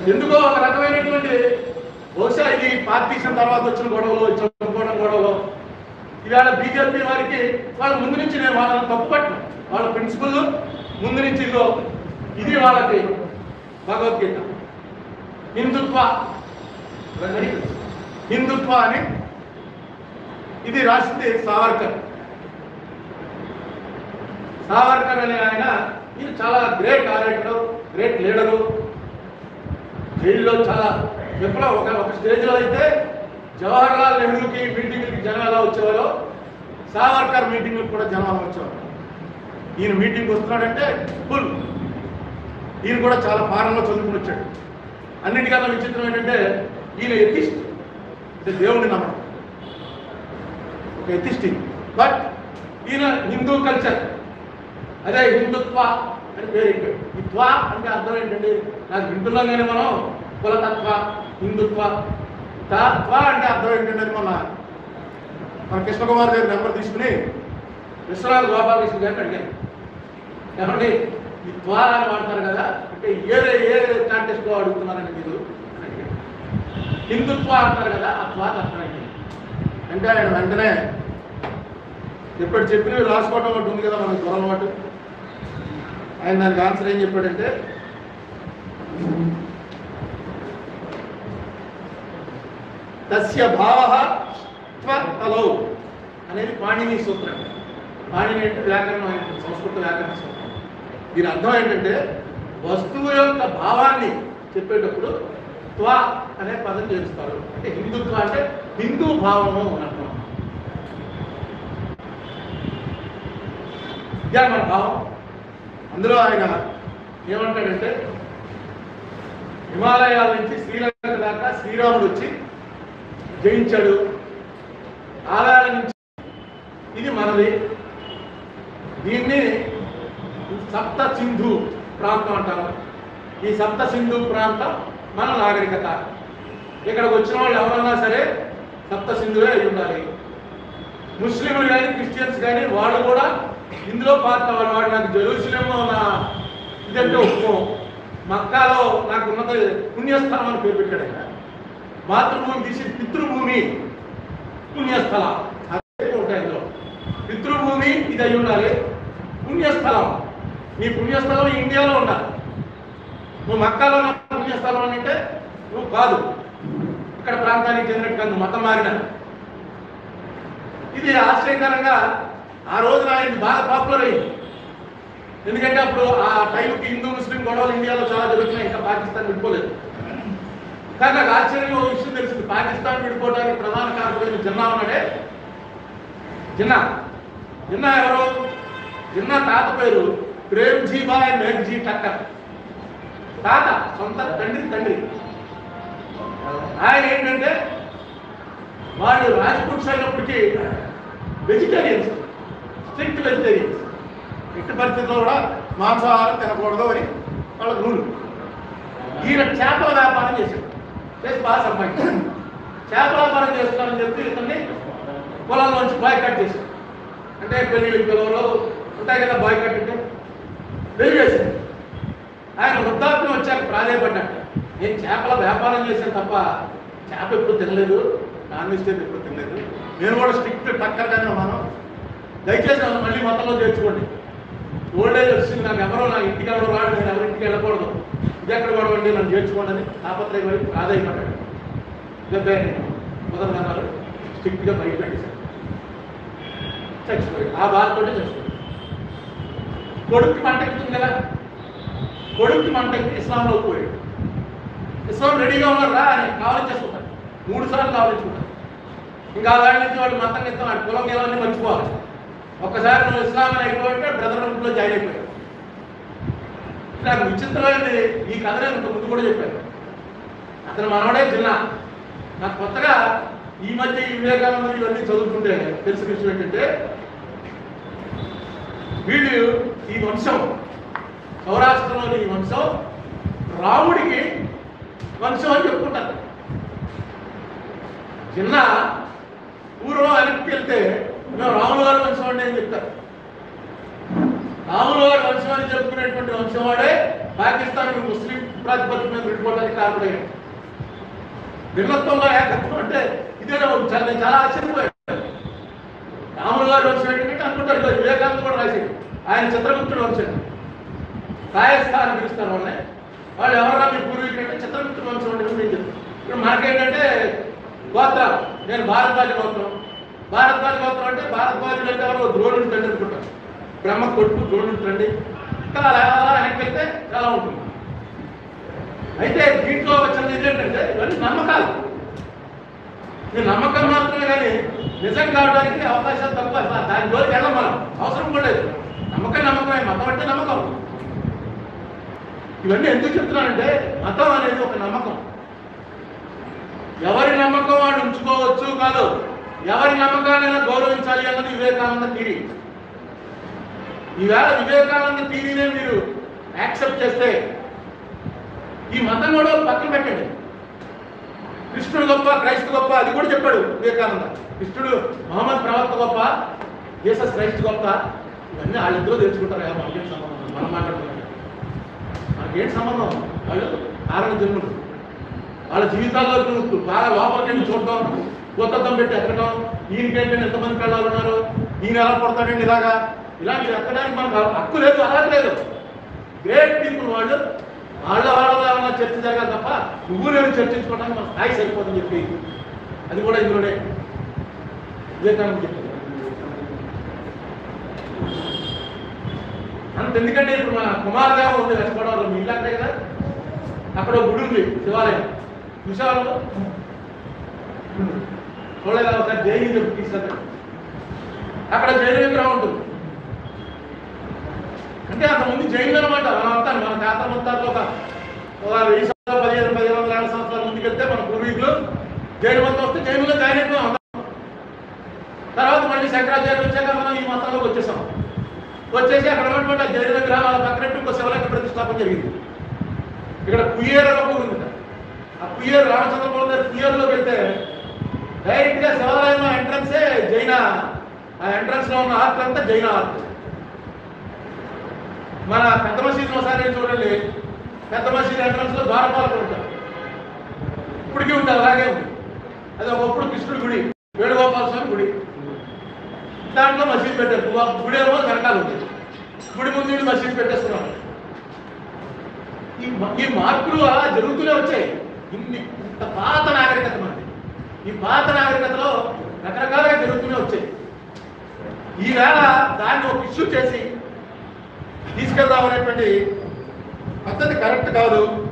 ఎందుకో ఒక రకమైనటువంటి బహుశా ఇది పార్టీషన్ తర్వాత వచ్చిన గొడవలు చదువుకోవడం గొడవలు ఇవాళ బీజేపీ వారికి వాళ్ళ ముందు నుంచి నేను వాళ్ళని తప్పు పట్టను వాళ్ళ ప్రిన్సిపల్ ముందు నుంచి ఇదిగో ఇది వాళ్ళకి భగవద్గీత హిందుత్వ అని హిందుత్వ అని ఇది రాసింది సావర్కర్ సావర్కర్ అనే ఆయన ఇది చాలా గ్రేట్ ఆరేటర్ గ్రేట్ లీడరు జైల్లో చాలా ఎప్పుడో ఒక ఒక స్టేజ్లో అయితే జవహర్ లాల్ నెహ్రూకి మీటింగ్కి జనం ఎలా వచ్చేవారో సావర్కర్ మీటింగ్కి కూడా జనం వచ్చేవారు ఈయన మీటింగ్ వస్తున్నాడంటే ఫుల్ ఈయన కూడా చాలా ఫారంలో చదువుకుని వచ్చాడు అన్నిటికన్నా విచిత్రం ఏంటంటే ఈయన ఎథిస్ట్ అంటే దేవుడిని నమ్మడం ఒక ఎథిస్ట్ బట్ ఈయన హిందూ కల్చర్ అదే హిందుత్వ అని పేరు పెట్టాడు ఈ త్వ అంటే అర్థం ఏంటండి నాకు వింటున్నాగానే మనం కులతత్వ హిందుత్వ తత్వ అంటే అర్థం ఏంటంటే అని మొన్న మన కృష్ణకుమార్ గారి నెంబర్ తీసుకుని విశ్వనాథ్ గోపాలకృష్ణ గారిని అడిగాను ఏమండి ఈ త్వార అని వాడతారు కదా అంటే ఏ ఏ కాంటెస్ట్లో అడుగుతున్నారని మీరు అని అడిగాను. హిందుత్వ అంటారు కదా ఆ త్వాత అర్థం ఏంటి అంటే ఆయన వెంటనే ఇప్పుడు చెప్పినవి రాసుకోవడం ఒకటి ఉంది కదా మనకు దొరలవాటు ఆయన దానికి ఆన్సర్ ఏం చెప్పాడంటే తస్య భావ తలౌ అనేది పాణిని సూత్రం పాణిని అంటే వ్యాకరణం ఏంటి? సంస్కృత వ్యాకరణ సూత్రం దీని అర్థం ఏంటంటే వస్తువు యొక్క భావాన్ని చెప్పేటప్పుడు త్వ అనే పదం చేస్తారు అంటే హిందుత్వ అంటే హిందూ భావము అని అర్థం ఇదే మన భావం అందులో ఆయన ఏమంటాడంటే హిమాలయాల నుంచి శ్రీలంక దాకా శ్రీరాముడు వచ్చి జయించాడు ఆలయాల నుంచి ఇది మనది దీన్ని సప్త సింధు ప్రాంతం అంటారు ఈ సప్త సింధు ప్రాంతం మన నాగరికత ఇక్కడికి వచ్చిన వాళ్ళు ఎవరన్నా సరే సప్త సింధువే అయి ఉండాలి ముస్లింలు కానీ క్రిస్టియన్స్ కానీ వాళ్ళు కూడా ఇందులో పాత్ర వాళ్ళు వాడు నాకు జెరూసలేంలో నా ఇదంటే ఒప్పుకోం మక్కాలో నాకు ఉన్నది పుణ్యస్థలం అని పేరు పెట్టాడు ఆయన మాతృభూమి తీసి పితృభూమి పుణ్యస్థలం అదే ఉంటాయి ఇందులో పితృభూమి ఇది అయి ఉండాలి పుణ్యస్థలం నీ పుణ్యస్థలం ఇండియాలో ఉండాలి నువ్వు మక్కాలో ఉన్న పుణ్యస్థలం అని అంటే నువ్వు కాదు ఇక్కడ ప్రాంతానికి చెందినట్టు కాదు, నువ్వు మతం మారిన ఇది ఆశ్చర్యకరంగా ఆ రోజున ఆయన బాగా పాపులర్ అయింది ఎందుకంటే అప్పుడు ఆ టైంకి హిందూ ముస్లిం గొడవలు ఇండియాలో చాలా జరుగుతున్నాయి ఇంకా పాకిస్తాన్ విడిపోలేదు కానీ నాకు ఆశ్చర్యంగా ఒక విషయం తెలిసింది పాకిస్తాన్ విడిపోవడానికి ప్రధాన కారకుడైన జిన్నా ఉన్నాడే జిన్నా జిన్నా ఎవరు జిన్నా తాత పేరు ప్రేమ్జీ బాయ్ మేఘ్జీ టక్కర్ తాత సొంత తండ్రి తండ్రి ఆయన ఏంటంటే వాళ్ళు రాజ్పుట్స్ అయినప్పటికీ వెజిటేరియన్స్ స్ట్రిక్ట్ వెజిటేరియన్స్ ఎట్టి పరిస్థితుల్లో కూడా మాంసాహారం తినకూడదు అని వాళ్ళ రూల్ ఈయన చేపల వ్యాపారం చేశాడు చేసి బాగా సంపాదించాడు చేపల వ్యాపారం చేస్తున్నారని చెప్పి ఇతన్ని పొలంలోంచి బాయ్ కట్ చేశాడు అంటే పెళ్లి పిల్లలు ఉంటాయి కదా బాయ్ కట్ అంటే పెళ్లి చేశాడు ఆయన వృద్ధాప్యం వచ్చాక ప్రాధాయపడ్డాడు నేను చేపల వ్యాపారం చేశాను తప్ప చేప ఎప్పుడు తినలేదు నాన్ వెజిటేరియన్ ఎప్పుడు తినలేదు నేను కూడా స్ట్రిక్ట్ టక్కర్గానే ఉన్నాను దయచేసి నన్ను మళ్ళీ మతంలో చేర్చుకోండి ఓల్డ్ ఏజ్ వచ్చింది నాకు ఎవరో నా ఇంటికి ఎవరో రాడు నేను ఎవరింటికి వెళ్ళకూడదు ఇది ఎక్కడ గొడవండి నన్ను చేర్చుకోండి అని తాపత్రయం వైపు ప్రాధాయపడ్డాడు డెబ్బై కుదరదన్నారు స్ట్రిక్ట్గా బయట పెట్టేశాడు చచ్చిపోయాడు ఆ బాధతోనే చచ్చిపోయాడు కొడుక్కి మంట ఎక్కుతుంది కదా కొడుక్కి మంట ఎక్కి ఇస్లాంలో పోయాడు ఇస్లాం రెడీగా ఉన్నారు రా అని కావాలించేసుకుంటారు మూడు సార్లు కావాలించుకుంటారు ఇంకా ఆ వేళ నుంచి వాడు మతం ఇస్తాం వాడి కులం గెలవన్నీ మర్చిపోవాలి ఒక్కసారి నువ్వు ఇస్లాం అని అయిపోయింటే బ్రదర్ రూమ్లో జాయిన్ అయిపోయాడు నాకు విచిత్రమైనది ఈ కథ నేను ఇంత ముందు కూడా చెప్పాను అతను మనవడే చిన్న నాకు కొత్తగా ఈ మధ్య ఈ వివేకానంద ఇవన్నీ చదువుతుంటే తెలిసిన విషయం ఏంటంటే వీళ్ళు ఈ వంశం సౌరాష్ట్రంలోని ఈ వంశం రాముడికి వంశం అని చెప్పుకుంటారు చిన్న పూర్వం వెనక్కి వెళ్తే మేము రాముల వారి వంశం అండి అని చెప్తారు రాముల వారి వంశం అని చెప్పుకునేటువంటి వంశం వాడే పాకిస్తాన్ ముస్లిం ప్రాతిపదిక మీద విడిపోవడానికి కారణమయ్యాడు భిన్నత్వంలో ఏకత్వం అంటే ఇదే చాలా నేను చాలా ఆశ్చర్యపోయాను రాములు గారు వంశం ఏంటంటే అనుకుంటారు ఇలా వివేకానంద కూడా రాశాడు ఆయన చిత్రగుప్తుడు వంశం కాయస్థ అని పిలుస్తారు వాళ్ళని వాళ్ళు ఎవరన్నా మీ పూర్వీకులు అంటే చిత్రగుప్తుడు వంశం అంటే నేను చెప్తాను ఇప్పుడు మనకేంటంటే గోత్రాలు నేను భారద్వాజ గోత్రం భారద్వాజ గోత్రం అంటే భారద్వాజుడు అంటే ఎవరు ద్రోణుడు తండ్రి అనుకుంటారు బ్రహ్మ కొడుకు ద్రోణుడు తండ్రి ఇంకా అలా అలా వెనక్కి వెళ్తే చాలా ఉంటుంది అయితే దీంట్లో వచ్చిన ఏంటంటే ఇవన్నీ నమ్మకాలు ఈ నమ్మకం మాత్రమే కానీ నిజం కావడానికి అవకాశాలు తక్కువ అసలు దాని జోలికి వెళ్ళం మనం అవసరం కూడా లేదు నమ్మకం నమ్మకమే మతం అంటే నమ్మకం ఇవన్నీ ఎందుకు చెప్తున్నానంటే మతం అనేది ఒక నమ్మకం ఎవరి నమ్మకం వాడు ఉంచుకోవచ్చు కాదు ఎవరి నమ్మకాన్నైనా గౌరవించాలి అన్నది వివేకానంద థీరీ ఈవేళ వివేకానంద థీరీనే మీరు యాక్సెప్ట్ చేస్తే ఈ మతం కూడా పక్కన పెట్టండి కృష్ణుడు గొప్ప క్రైస్తవ గొప్ప అది కూడా చెప్పాడు వివేకానంద కృష్ణుడు మహమ్మద్ ప్రవక్త గొప్ప జీసస్ క్రైస్తవ గొప్ప ఇవన్నీ వాళ్ళిద్దరూ తెలుసుకుంటారు కదా మనకేం సంబంధం మనం మాట్లాడుతున్నాం మనకేం సంబంధం వాళ్ళు కారణ జన్ములు వాళ్ళ జీవితాల్లో నువ్వు బాగా లోపలికి చూడటం కొత్తద్దం పెట్టి ఎక్కడం ఈయనకేంటంటే ఎంతమంది పిల్లలు ఉన్నారు ఈయన ఎలా పడతాడండి ఇలాగా ఇలాంటివి ఎక్కడానికి మనకు హక్కు లేదు అలా లేదు గ్రేట్ పీపుల్ వాళ్ళు వాళ్ళ వాళ్ళ ఏమైనా చర్చ జరగాలి తప్ప నువ్వు నేను చర్చించుకోవడానికి మన స్థాయి సరిపోతుందని చెప్పి అది కూడా ఇందులోనే వివేకానంద చెప్పారు అంత ఎందుకంటే ఇప్పుడు మన కుమారదేవ ఉంది లక్ష్మణవరం మీ ఇల్లు అంటే కదా అక్కడ ఒక గుడి ఉంది శివాలయం చూసేవాళ్ళు చూడలేదా ఒకసారి జైలు చెప్పి తీసుకెళ్తాడు అక్కడ జైలు విగ్రహం ఉంటుంది అంటే అంతమంది జైలు అనమాట మనం అంతా మన తాత మొత్తాల్లో ఒక ఒక వెయ్యి సంవత్సరాలు పదిహేను పదిహేను వందల ఏళ్ళ సంవత్సరాల ముందుకు వెళ్తే మన పూర్వీకులు జైలు మొత్తం వస్తే జైలులో జాయిన్ అయిపోయాం అందరం. తర్వాత మళ్ళీ శంకరాచార్య వచ్చాక మనం ఈ మతంలోకి వచ్చేసాం వచ్చేసి అక్కడ ఉన్నటువంటి ఆ జైలు విగ్రహాల పక్కన ఇంకో శివలింగ ప్రతిష్టాపన జరిగింది ఇక్కడ కుయ్యేరు అని ఒక ఉంది ఆ కుయ్యేరు రామచంద్రపురం దగ్గర కుయ్యేరులోకి వెళ్తే డైరెక్ట్ గా శివాలయం ఎంట్రన్సే జైన ఆ ఎంట్రన్స్ లో ఉన్న ఆర్ట్ అంతా జైన ఆర్ట్ మన పెద్ద మసీదు ఒకసారి చూడండి పెద్ద మసీదు ఎంట్రన్స్ లో ద్వారపాలకులు ఉంటారు ఇప్పటికీ ఉంది అలాగే ఉంది అది ఒకప్పుడు కృష్ణుడి గుడి వేణుగోపాల స్వామి గుడి దాంట్లో మసీదు పెట్టారు ఆ గుడి ఏమో వెనకాల ఉంది గుడి ముందు నుండి మసీదు పెట్టేస్తున్నారు ఈ మ- ఈ మార్పులు అలా జరుగుతూనే వచ్చాయి ఇన్ని ఇంత పాత నాగరికత మనది ఈ పాత నాగరికతలో రకరకాలుగా జరుగుతూనే వచ్చాయి ఈవేళ దాన్ని ఒక ఇష్యూ చేసి తీసుకెళ్దామనేటువంటి పద్ధతి కరెక్ట్ కాదు